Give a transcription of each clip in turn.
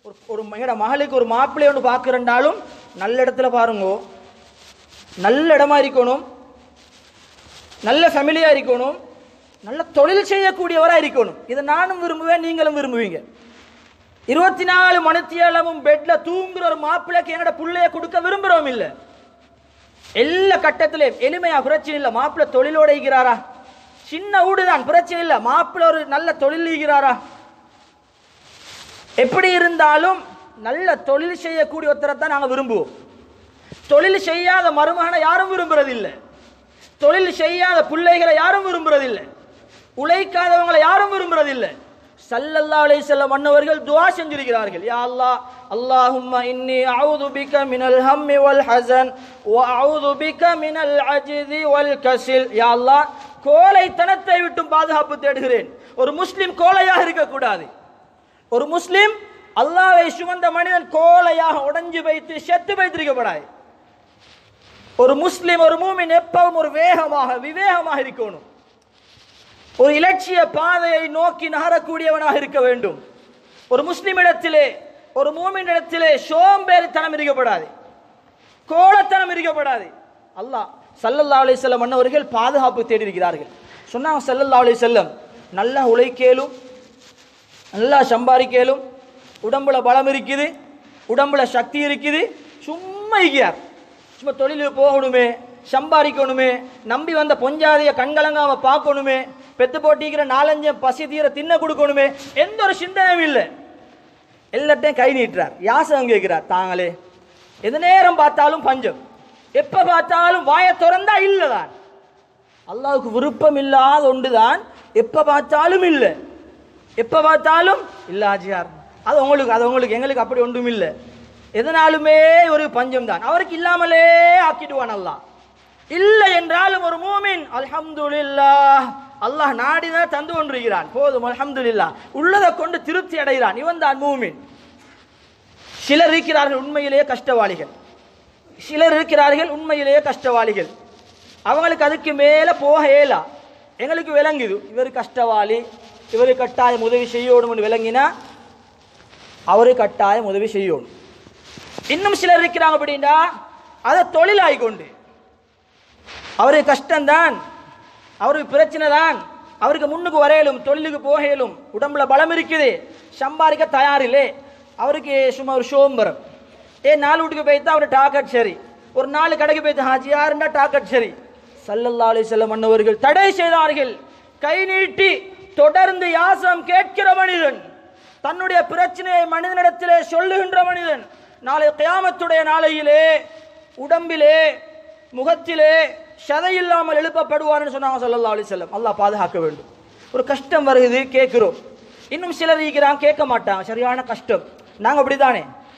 ஒரு ஒரு எங்கட மகளுக்கு ஒரு மாப்பிள்ளை ஒன்று பார்க்குறண்டாலும் நல்ல இடத்துல பாருங்கோ நல்ல இடமா இருக்கணும் நல்ல ஃபேமிலியா இருக்கணும் நல்ல தொழில் செய்யக்கூடியவரா இருக்கணும் இதை நானும் விரும்புவேன் நீங்களும் விரும்புவீங்க இருபத்தி நாலு மணித்தியாலமும் பெட்ல தூங்குற ஒரு மாப்பிள்ளைக்கு என்னோட புள்ளைய கொடுக்க விரும்புறோம் இல்ல எல்லா கட்டத்திலையும் எளிமையா பிரச்சனை இல்ல மாப்பிள்ளை தொழிலோட இருக்கிறாரா சின்ன வீடுதான் பிரச்சனை இல்ல மாப்பிள்ளை ஒரு நல்ல தொழில் இருக்கிறாரா எப்படி இருந்தாலும் நல்ல தொழில் செய்யக்கூடிய ஒருத்தரை தான் நாங்கள் விரும்புவோம் தொழில் செய்யாத மருமகனை யாரும் விரும்புறதில்லை தொழில் செய்யாத பிள்ளைகளை யாரும் விரும்புறதில்லை உழைக்காதவங்களை யாரும் விரும்புறதில்லை சல்லல்லா அலைஹிஸ்ஸலாம் மன்னவர்கள் துஆ செஞ்சிருக்கிறார்கள் யா அல்லாஹ் அல்லாஹும்ம இன்னி அஊது பிக மினல் ஹம்மி வல் ஹஸன் வ அஊது பிக மினல் அஜ்தி வல் கஸில் யா அல்லாஹ் கோழைத்தனத்தை விட்டும் பாதுகாப்பு தேடுகிறேன் ஒரு முஸ்லிம் கோழையாக இருக்கக்கூடாது ஒரு முஸ்லிம் அல்லாஹ்வை சுமந்த மனிதன் கோழையாக உடைஞ்சு வைத்து செத்து வைத்திருக்கப்படாது ஒரு முஸ்லிம் ஒரு மூமின் எப்பவும் ஒரு வேகமாக விவேகமாக இருக்கணும் ஒரு இலட்சிய பாதையை நோக்கி நகரக்கூடியவனாக இருக்க வேண்டும் ஒரு முஸ்லிமிடத்திலே ஒரு மூமினிடத்திலே சோம்பேறித்தனம் இருக்கப்படாது கோலத்தனம் இருக்கப்படாது அல்லாஹ் சல்லல்லா அலைஹி வஸல்லம் மன்னவர்கள் பாதுகாப்பு தேடி இருக்கிறார்கள் சொன்னாங்க சல்லல்லா அலைஹி வஸல்லம் நல்லா உழைக்கேலும் நல்லா சம்பாதிக்கலும் உடம்புல பலம் இருக்குது உடம்புல சக்தி இருக்குது சும்மா இருக்கிறார் சும்மா தொழிலுக்கு போகணுமே சம்பாதிக்கணுமே நம்பி வந்த பொஞ்சாதிய கண்கலங்காம பார்க்கணுமே பெத்து போட்டிக்கிற நாலஞ்சு பசி தீர தின்ன கொடுக்கணுமே எந்த ஒரு சிந்தனையும் இல்லை எல்லாத்தையும் கை நீட்டுறார் யாசகம் கேட்கிறார் தாங்களே எது நேரம் பார்த்தாலும் பஞ்சம் எப்ப பார்த்தாலும் வாயை திறந்தா இல்லதான் அல்லாவுக்கு விருப்பம் இல்லாத ஒன்றுதான் எப்ப பார்த்தாலும் இல்லை எப்ப பார்த்தாலும் இல்ல ஆஜியார் அது உங்களுக்கு அது உங்களுக்கு எங்களுக்கு அப்படி ஒன்றும் இல்லை எதனாலுமே ஒரு பஞ்சம் தான் அவருக்கு இல்லாமலே ஆக்கிடுவான் அல்லாஹ் இல்லை என்றாலும் ஒரு மூமின் அல்ஹம்துலில்லாஹ் அல்லாஹ் நாடிதான் தந்து கொண்டிருக்கிறான் போதும் அல்ஹம்துலில்லாஹ் உள்ளதை கொண்டு திருப்தி அடைகிறான் இவன் தான் மூமின் சிலர் இருக்கிறார்கள் உண்மையிலேயே கஷ்டவாளிகள் சிலர் இருக்கிறார்கள் உண்மையிலேயே கஷ்டவாளிகள் அவங்களுக்கு அதுக்கு மேலே போக இயலா எங்களுக்கு விளங்குது இவர் கஷ்டவாளி இவர் கட்டாயம் உதவி செய்யணும்னு விளங்கினா அவரு கட்டாயம் உதவி செய்யணும் இன்னும் சிலர் இருக்கிறாங்க அப்படின்னா அதை தொழிலாகி கொண்டு அவருக்கு கஷ்டம்தான் அவருக்கு பிரச்சனை தான் அவருக்கு முன்னுக்கு வரையலும் தொழிலுக்கு போகலும் உடம்புல பலம் இருக்குது சம்பாதிக்க தயாரில்லே அவருக்கு சும்மா ஒரு சோம்பரம் ஏ நாலு வீட்டுக்கு போய்த்தா அவர் டாக்கெட் சரி ஒரு நாலு கடைக்கு போய்த்து ஹாஜியாருன்னா டாக்கெட் சரி சல்லல்லா அலி செல்லம் மன்னவர்கள் தடை செய்தார்கள் கை நீட்டி தொடர்ந்து யாசம் கேட்கிற மனிதன் தன்னுடைய பிரச்சனையை மனிதனிடத்திலே சொல்லுகின்ற மனிதன் நாளை கியாமத்துடைய நாளையிலே உடம்பிலே முகத்திலே சதை இல்லாமல் எழுப்பப்படுவார்னு சொன்னாங்க சல்லல்லா அலி செல்லம் அல்லாஹ் பாதுகாக்க வேண்டும் ஒரு கஷ்டம் வருகுது கேட்கிறோம் இன்னும் சிலர் இருக்கிறாங்க கேட்க மாட்டாங்க சரியான கஷ்டம் நாங்கள் அப்படிதானே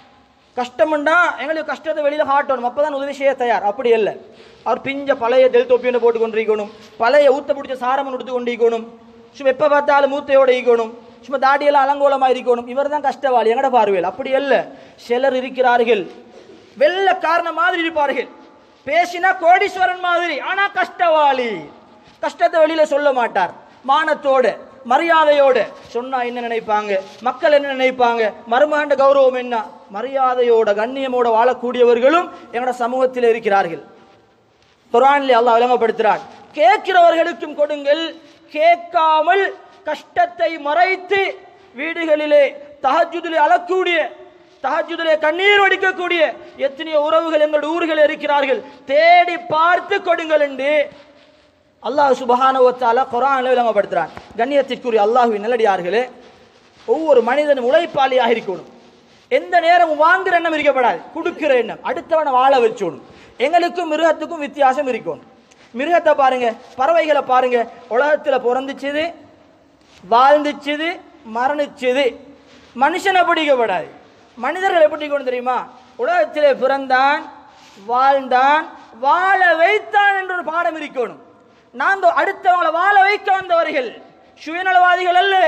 கஷ்டம்னா எங்களுக்கு கஷ்டத்தை வெளியில் காட்டணும் அப்போ தான் உதவி செய்ய தயார் அப்படி இல்லை அவர் பிஞ்ச பழைய தெல் தொப்பியை போட்டு கொண்டிருக்கணும் பழைய ஊத்த பிடிச்ச சாரமன் எடுத்து கொண்டிருக்கணும் சும்மா எப்போ பார்த்தாலும் மூத்தையோட இருக்கணும் சும்மா தாடியெல்லாம் அலங்கோலமாக இருக்கணும் இவர் தான் கஷ்டவாளி எங்கட பார்வையில் அப்படி அல்ல சிலர் இருக்கிறார்கள் வெள்ள காரணம் மாதிரி இருப்பார்கள் பேசினா கோடீஸ்வரன் மாதிரி ஆனா கஷ்டவாளி கஷ்டத்தை வெளியில சொல்ல மாட்டார் மானத்தோட மரியாதையோட சொன்னா என்ன நினைப்பாங்க மக்கள் என்ன நினைப்பாங்க மருமகண்ட கௌரவம் என்ன மரியாதையோட கண்ணியமோட வாழக்கூடியவர்களும் எங்களோட சமூகத்தில் இருக்கிறார்கள் குரானிலே அல்லாஹ் விளங்கப்படுத்துறார் கேட்கிறவர்களுக்கும் கொடுங்கள் கேட்காமல் கஷ்டத்தை மறைத்து வீடுகளிலே தஹஜுதிலே அழக்கூடிய தஹஜுதிலே கண்ணீர் வடிக்கக்கூடிய எத்தனையோ உறவுகள் எங்களுடைய ஊர்களில் இருக்கிறார்கள் தேடி பார்த்து கொடுங்கள் என்று அல்லாஹ் சுபஹானுவத்தால குரானில் விளங்கப்படுத்துறான் கண்ணியத்திற்குரிய அல்லாஹுவின் நல்லடியார்களே ஒவ்வொரு மனிதனும் உழைப்பாளியாக இருக்கணும் எந்த நேரமும் வாங்குற எண்ணம் இருக்கப்படாது கொடுக்கிற எண்ணம் அடுத்தவனை வாழ வச்சோணும் எங்களுக்கும் மிருகத்துக்கும் வித்தியாசம் இருக்கணும் மிருகத்தை பாருங்க பறவைகளை பாருங்க உலகத்தில் பிறந்துச்சுது வாழ்ந்துச்சுது மரணிச்சுது மனுஷனை பிடிக்கப்படாது மனிதர்கள் எப்படி கொண்டு தெரியுமா உலகத்திலே பிறந்தான் வாழ்ந்தான் வாழ வைத்தான் என்ற ஒரு பாடம் இருக்கணும் நாங்கள் அடுத்தவங்களை வாழ வைக்க வந்தவர்கள் சுயநலவாதிகள் அல்ல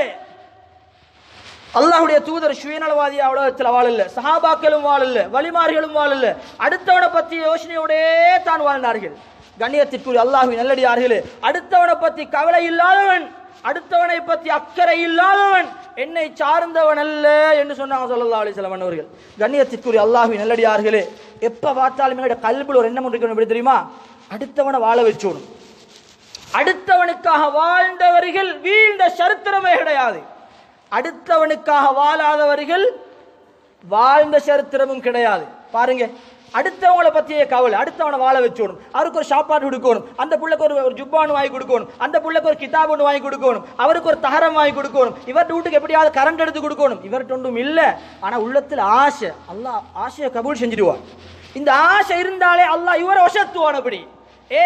அல்லாஹ்வுடைய தூதர் சுயநலவாதியா உலகத்தில் வாழல சஹாபாக்களும் வாழல வலிமார்களும் வாழல அடுத்தவனை பத்தி யோசனையோடே தான் வாழ்ந்தார்கள் கண்ணியத்திற்குரிய அல்லாஹுவின் நல்லடியார்களே அடுத்தவனை பத்தி கவலை இல்லாதவன் அடுத்தவனை பற்றி அக்கறை இல்லாதவன் என்னை சார்ந்தவன் அல்ல என்று சொன்னாங்க ஸல்லல்லாஹு அலைஹி வஸல்லம் அவர்கள் கண்ணியத்திற்குரிய அல்லாஹ்வின் நல்லடியார்களே எப்ப பார்த்தாலும் எங்களுடைய கல்வியில் ஒரு எண்ணம் இருக்கணும் எப்படி தெரியுமா அடுத்தவனை வாழ வச்சோணும் அடுத்தவனுக்காக வாழ்ந்தவர்கள் வீழ்ந்த சரித்திரமே கிடையாது அடுத்தவனுக்காக வாழாதவர்கள் வாழ்ந்த சரித்திரமும் கிடையாது பாருங்க அடுத்தவங்கள பத்தியே கவலை அடுத்தவனை வாழ வச்சோணும் அவருக்கு ஒரு சாப்பாடு கொடுக்கணும் அந்த புள்ளைக்கு ஒரு ஒரு ஜுப்பான் வாங்கி கொடுக்கணும் அந்த புள்ளைக்கு ஒரு கிதாப் ஒன்று வாங்கி கொடுக்கணும் அவருக்கு ஒரு தகரம் வாங்கி கொடுக்கணும் இவர்கிட்ட வீட்டுக்கு எப்படியாவது கரண்ட் எடுத்து கொடுக்கணும் இவர்கிட்ட ஒன்றும் இல்லை ஆனா உள்ளத்துல ஆசை அல்லாஹ் ஆசையை கபூல் செஞ்சிடுவார் இந்த ஆசை இருந்தாலே அல்லாஹ் இவரை வசத்துவான் அப்படி ஏ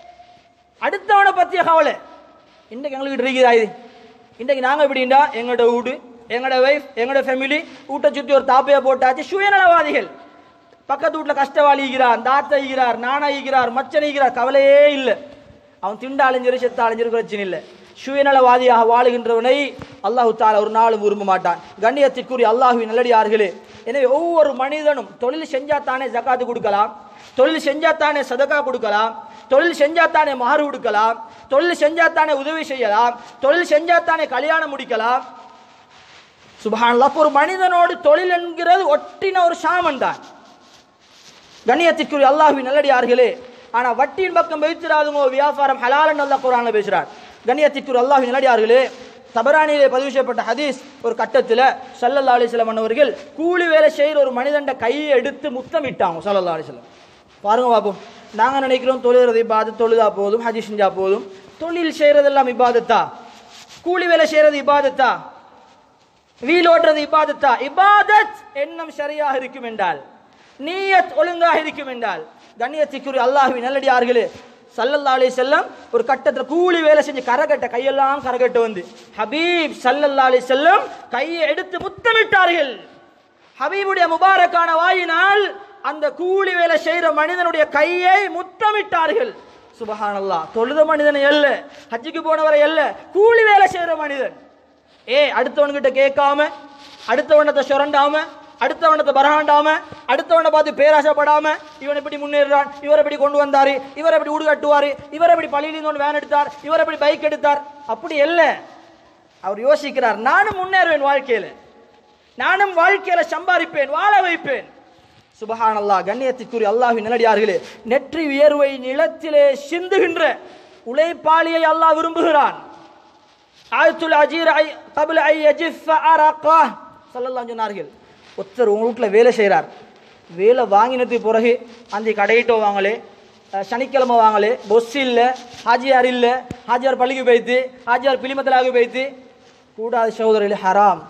அடுத்தவனை பத்திய கவலை இன்றைக்கு எங்களுக்கு இருக்குதா இது இன்றைக்கு நாங்கள் எப்படின்னா எங்களோட வீடு எங்களோட வைஃப் எங்களோட ஃபேமிலி வீட்டை சுற்றி ஒரு தாப்பையை போட்டாச்சு சுயநலவாதிகள் பக்கத்து வீட்டில் கஷ்டவாளி ஈகிறார் தாத்தா ஈகிறார் நானா ஈகிறார் மச்சன் ஈகிறார் கவலையே இல்லை அவன் திண்டாலும் சரி செத்தாலும் சரி பிரச்சனை இல்லை சுயநலவாதியாக வாழுகின்றவனை அல்லாஹு தாலா ஒரு நாளும் விரும்ப மாட்டான் கண்ணியத்திற்குரிய அல்லாஹுவின் நல்லடியார்களே எனவே ஒவ்வொரு மனிதனும் தொழில் செஞ்சா தானே ஜக்காத்து கொடுக்கலாம் தொழில் செஞ்சா தானே சதக்கா கொடுக்கலாம் தொழில் செஞ்சா தானே மகர் கொடுக்கலாம் தொழில் செஞ்சா தானே உதவி செய்யலாம் தொழில் செஞ்சா தானே கல்யாணம் முடிக்கலாம் சுபஹானல்லாஹ் அப்ப ஒரு மனிதனோடு தொழில் என்கிறது ஒட்டின ஒரு சாமன் தான் கண்ணியத்திற்குரிய அல்லாஹுவின் நல்லடியார்களே ஆனா வட்டியின் பக்கம் வைத்திராதுமோ வியாபாரம் ஹலாலன் அல்ல குரான்ல பேசுறார் கண்ணியத்திற்குரிய அல்லாஹுவின் நல்லடியார்களே தபரானியிலே பதிவு செய்யப்பட்ட ஹதீஸ் ஒரு கட்டத்தில் சல்லல்லா அலிஸ்லாம் அவர்கள் கூலி வேலை செய்கிற ஒரு மனிதண்ட கையை எடுத்து முத்தமிட்டாங்க சல்லல்லா அலிஸ்லாம் பாருங்க பாப்போம் நாங்க நினைக்கிறோம் தொழுகிறது இபாதத் தொழுதா போதும் ஹஜி செஞ்சா போதும் தொழில் செய்யறதெல்லாம் இபாதத்தா கூலி வேலை செய்யறது இபாதத்தா வீல் ஓட்டுறது இபாதத்தா இபாதத் எண்ணம் சரியாக இருக்கும் என்றால் நீயத் ஒழுங்காக இருக்கும் என்றால் கண்ணியத்திற்குரிய அல்லாஹுவின் நல்லடியார்களே சல்லல்லா அலைஹி செல்லம் ஒரு கட்டத்தில் கூலி வேலை செஞ்சு கரகட்ட கையெல்லாம் கரகட்ட வந்து ஹபீப் சல்லல்லா அலைஹி செல்லம் கையை எடுத்து முத்தமிட்டார்கள் ஹபீபுடைய முபாரக்கான வாயினால் அந்த கூலி வேலை செய்கிற மனிதனுடைய கையை முத்தமிட்டார்கள் சுபஹானல்லாஹ் தொழுத மனிதனை அல்ல ஹஜ்ஜுக்கு போனவரை அல்ல கூலி வேலை செய்கிற மனிதன் ஏ அடுத்தவன்கிட்ட கேட்காம அடுத்தவனத்தை சுரண்டாம அடுத்தவனத்தை பரகாண்டாம அடுத்தவனை பார்த்து பேராசைப்படாம இவன் எப்படி முன்னேறான் இவர் எப்படி கொண்டு வந்தாரு இவர் எப்படி வீடு கட்டுவாரு இவர் எப்படி பள்ளியிலிருந்து ஒன்று வேன் எடுத்தார் இவர் எப்படி பைக் எடுத்தார் அப்படி இல்லை அவர் யோசிக்கிறார் நானும் முன்னேறுவேன் வாழ்க்கையில நானும் வாழ்க்கையில சம்பாதிப்பேன் வாழ வைப்பேன் சுபஹானல்லாஹ் கண்ணியத்திற்குரிய அல்லாஹ்வின் நல்லடியார்களே நெற்றி வியர்வை நிலத்திலே சிந்துகின்ற உழைப்பாளியை அல்லாஹ் விரும்புகிறான் ஆயத்துல் அஜீர் ஐ கபில் ஐ யஜிஃப அரகா ஸல்லல்லாஹு சொன்னார்கள் ஒருத்தர் உங்க வீட்டில் வேலை செய்கிறார் வேலை வாங்கினதுக்கு பிறகு அந்த கடையிட்டோ வாங்கலே அஹ், சனிக்கிழமை வாங்கலே பொஸ் இல்லை ஹாஜியார் இல்லை ஹாஜியார் பள்ளிக்கு போய்த்து ஹாஜியார் பிலிமத்தலாக போய்த்து கூடாது சகோதரர்களே ஹராம்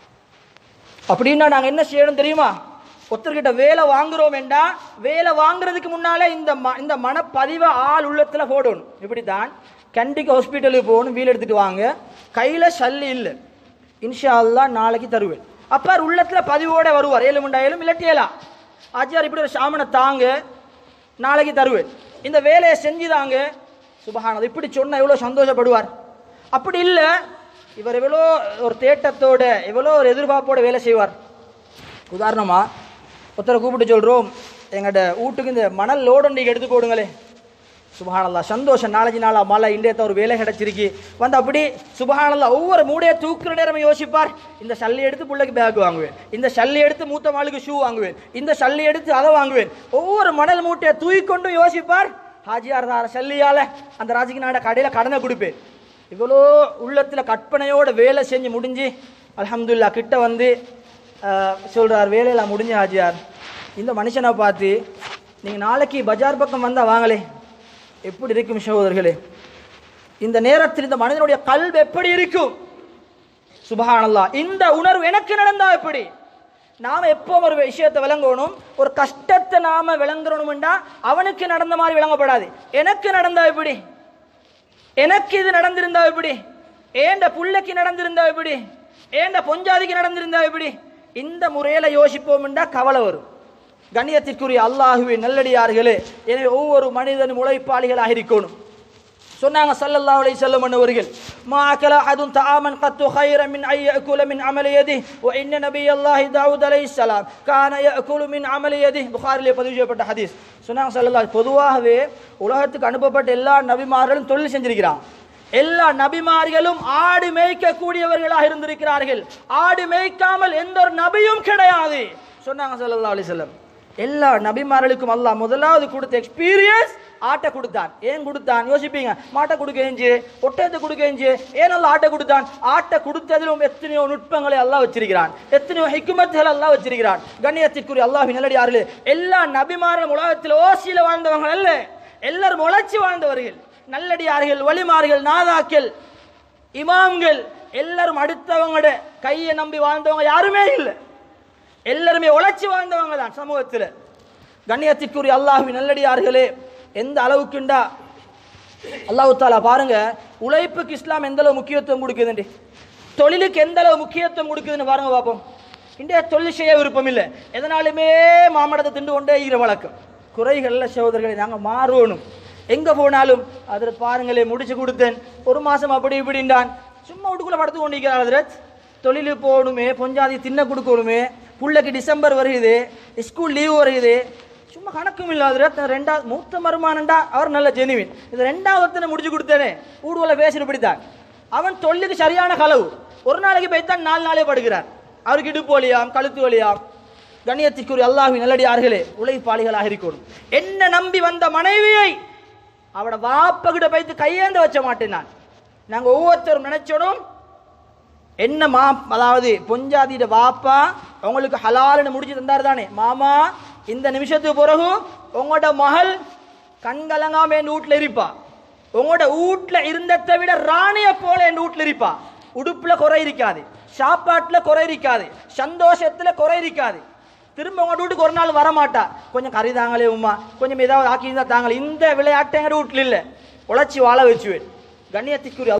அப்படின்னா நாங்கள் என்ன செய்யணும் தெரியுமா ஒருத்தர்கிட்ட வேலை வாங்குறோம் என்றா வேலை வாங்குறதுக்கு முன்னாலே இந்த ம இந்த மனப்பதிவை ஆள் உள்ளத்தில் போடணும் இப்படி தான் கண்டிக்கு ஹாஸ்பிட்டலுக்கு போகணும் வீல் எடுத்துட்டு வாங்க கையில் சல்லி இல்லை இன்ஷா அல்லாஹ் நாளைக்கு தருவேன் அப்போ உள்ளத்தில் பதிவோட வருவார் ஏழு முண்டாயிலும் இல்லாட்டியலாம் ஆச்சியார் இப்படி ஒரு சாமனை தாங்க நாளைக்கு தருவேன் இந்த வேலையை செஞ்சுதாங்க சுபஹானது இப்படி சொன்னால் எவ்வளோ சந்தோஷப்படுவார் அப்படி இல்லை இவர் எவ்வளோ ஒரு தேட்டத்தோட எவ்வளோ ஒரு எதிர்பார்ப்போட வேலை செய்வார் உதாரணமா ஒருத்தரை கூப்பிட்டு சொல்கிறோம் எங்கள்ட வீட்டுக்கு இந்த மணல் லோடு நீங்கள் எடுத்து போடுங்களே சுபஹானல்லா சந்தோஷம் நாலஞ்சு நாளா மழை இன்றையத்த ஒரு வேலை கிடைச்சிருக்கு வந்து அப்படி சுபஹானல்லா ஒவ்வொரு மூடையை தூக்குற நேரம் யோசிப்பார் இந்த சல்லி எடுத்து பிள்ளைக்கு பேக் வாங்குவேன் இந்த சல்லி எடுத்து மூத்த மாளுக்கு ஷூ வாங்குவேன் இந்த சல்லி எடுத்து அதை வாங்குவேன் ஒவ்வொரு மணல் மூட்டையை தூக்கிக்கொண்டு யோசிப்பார் ஹாஜியார் தார சல்லியால் அந்த ராஜிக்கு நாட கடையில் கடனை கொடுப்பேன் இவ்வளோ உள்ளத்தில் கற்பனையோட வேலை செஞ்சு முடிஞ்சு அல்ஹம்துலில்லாஹ் கிட்ட வந்து ஆஹ், சொல்றார் வேலையெல்லாம் முடிஞ்ச ஹாஜியார் இந்த மனுஷனை பார்த்து நீங்கள் நாளைக்கு பஜார் பக்கம் வந்தால் வாங்களே எப்படி இருக்கும் சகோதரர்களே இந்த நேரத்தில் இந்த மனிதனுடைய கல்வி எப்படி இருக்கும் சுபஹானல்லாஹ் இந்த உணர்வு எனக்கு நடந்தா எப்படி நாம எப்போ ஒரு விஷயத்தை விளங்கணும் ஒரு கஷ்டத்தை நாம விளங்குறோம்டா அவனுக்கு நடந்த மாதிரி விளங்கப்படாது எனக்கு நடந்தா எப்படி எனக்கு இது நடந்திருந்தா எப்படி ஏண்ட புள்ளைக்கு நடந்திருந்தா எப்படி ஏண்ட பொஞ்சாதிக்கு நடந்திருந்தா எப்படி இந்த முறையில யோசிப்போம்டா கவலை வரும் கண்ணியத்திற்குரிய அல்லாஹுவே நல்லடியார்களே எனவே ஒவ்வொரு மனிதனும் உழைப்பாளிகளாக இருக்கணும் சொன்னாங்க ஸல்லல்லாஹு அலைஹி வஸல்லம் அவர்கள் மா அகல அஹதுன் தஆமன் கத்து خيرا من أن يأكل من عمل يده وإن نبي الله داود عليه السلام كان يأكل من عمل يده புகாரிலே பதிவு செய்யப்பட்ட ஹதீஸ் சொன்னாங்க ஸல்லல்லாஹு பொதுவாகவே உலகத்துக்கு அனுப்பப்பட்ட எல்லா நபிமார்களும் தொழில் செஞ்சிருக்கிறாங்க எல்லா நபிமார்களும் ஆடு மேய்க்கக்கூடியவர்களாக இருந்திருக்கிறார்கள் ஆடு மேய்க்காமல் எந்த ஒரு நபியும் கிடையாது சொன்னாங்க ஸல்லல்லாஹு அலைஹி வஸல்லம் எல்லா நபிமார்களுக்கும் அல்லாஹ் முதலாவது கொடுத்த எக்ஸ்பீரியன்ஸ் ஆட்டை கொடுத்தான் ஏன் கொடுத்தான் யோசிப்பீங்க மாட்டை கொடுக்க ஏஞ்சு ஒட்டயத்தை கொடுக்க ஏஞ்சு ஏன் அல்ல ஆட்டை கொடுத்தான் ஆட்டை கொடுத்ததிலும் எத்தனையோ நுட்பங்களை அல்லாஹ் வச்சிருக்கிறான் எத்தனையோ ஹிக்குமத்துகள் அல்லாஹ் வச்சிருக்கிறான் கண்ணியத்திற்குரிய அல்லாஹ் நல்லடியார்களே எல்லா நபிமார்களும் உலகத்தில் ஓசியில வாழ்ந்தவங்க அல்ல எல்லாரும் உழைச்சி வாழ்ந்தவர்கள் நல்லடியார்கள் வலிமார்கள் நாதாக்கள் இமாம்கள் எல்லாரும் அடுத்தவங்களோட கையை நம்பி வாழ்ந்தவங்க யாருமே இல்லை எல்லாருமே உழைச்சி வாழ்ந்தவங்க தான் சமூகத்தில் கண்ணியத்திற்குரிய அல்லாஹ்வின் நல்லடியார்களே எந்த அளவுக்குண்டா அல்லாஹ் தாலா பாருங்க உழைப்புக்கு இஸ்லாம் எந்த அளவு முக்கியத்துவம் கொடுக்குதுண்டு தொழிலுக்கு எந்த அளவு முக்கியத்துவம் கொடுக்குதுன்னு பாருங்க பார்ப்போம் இன்றைய தொழில் செய்ய விருப்பம் இல்லை எதனாலுமே மாமடத்தை திண்டு கொண்டே இருக்கிற வழக்கம் குறைகளில் சகோதரர்களை நாங்கள் மாறணும் எங்கே போனாலும் அதில் பாருங்களே முடிச்சு கொடுத்தேன் ஒரு மாதம் அப்படி இப்படின்றான் சும்மா வீட்டுக்குள்ளே படுத்து கொண்டிருக்கிறார் அதிரத் தொழிலுக்கு போகணுமே பொஞ்சாதி தின்ன கொடுக்கணுமே புள்ளைக்கு டிசம்பர் வருகுது ஸ்கூல் லீவ் வருகுது சும்மா கணக்கும் இல்லாத ரெண்டாவது மூத்த மருமானண்டா அவர் நல்ல ஜெனுவின் இது ரெண்டாவது ஒருத்தனை முடிச்சு கொடுத்தேனே ஊடுவல பேசிட்டு பிடித்தான் அவன் தொழிலுக்கு சரியான களவு ஒரு நாளைக்கு போய்த்தான் நாலு நாளே படுகிறார் அவருக்கு இடுப்பு வலியாம் கழுத்து வலியாம் கண்ணியத்திற்குரிய அல்லாஹ்வின் நல்லடியார்களே உழைப்பாளிகளாக இருக்கணும் என்ன நம்பி வந்த மனைவியை அவட வாப்ப கிட்ட போய்த்து கையேந்த வச்ச மாட்டேன் நான் நாங்கள் ஒவ்வொருத்தரும் நினைச்சோடும் என்ன மா அதாவது பொஞ்சாதியோட வாப்பா உங்களுக்கு ஹலாலுன்னு முடிச்சு தந்தார் தானே மாமா இந்த நிமிஷத்துக்கு பிறகு உங்களோட மகள் கண்கலங்காம என் வீட்டில் இருப்பா உங்களோட வீட்டில் இருந்ததை விட ராணியை போல என் வீட்டில் இருப்பா உடுப்புல குறை இருக்காது சாப்பாட்டுல குறை இருக்காது சந்தோஷத்துல குறை இருக்காது திரும்ப உங்க வீட்டுக்கு ஒரு நாள் வரமாட்டா கொஞ்சம் கறி தாங்களே உமா கொஞ்சம் ஏதாவது ஆக்கி இருந்தா தாங்களே இந்த விளையாட்டு எங்க வீட்டில் இல்லை உழைச்சி வாழ வச்சுவேன் கண்ணியத்திற்குரிய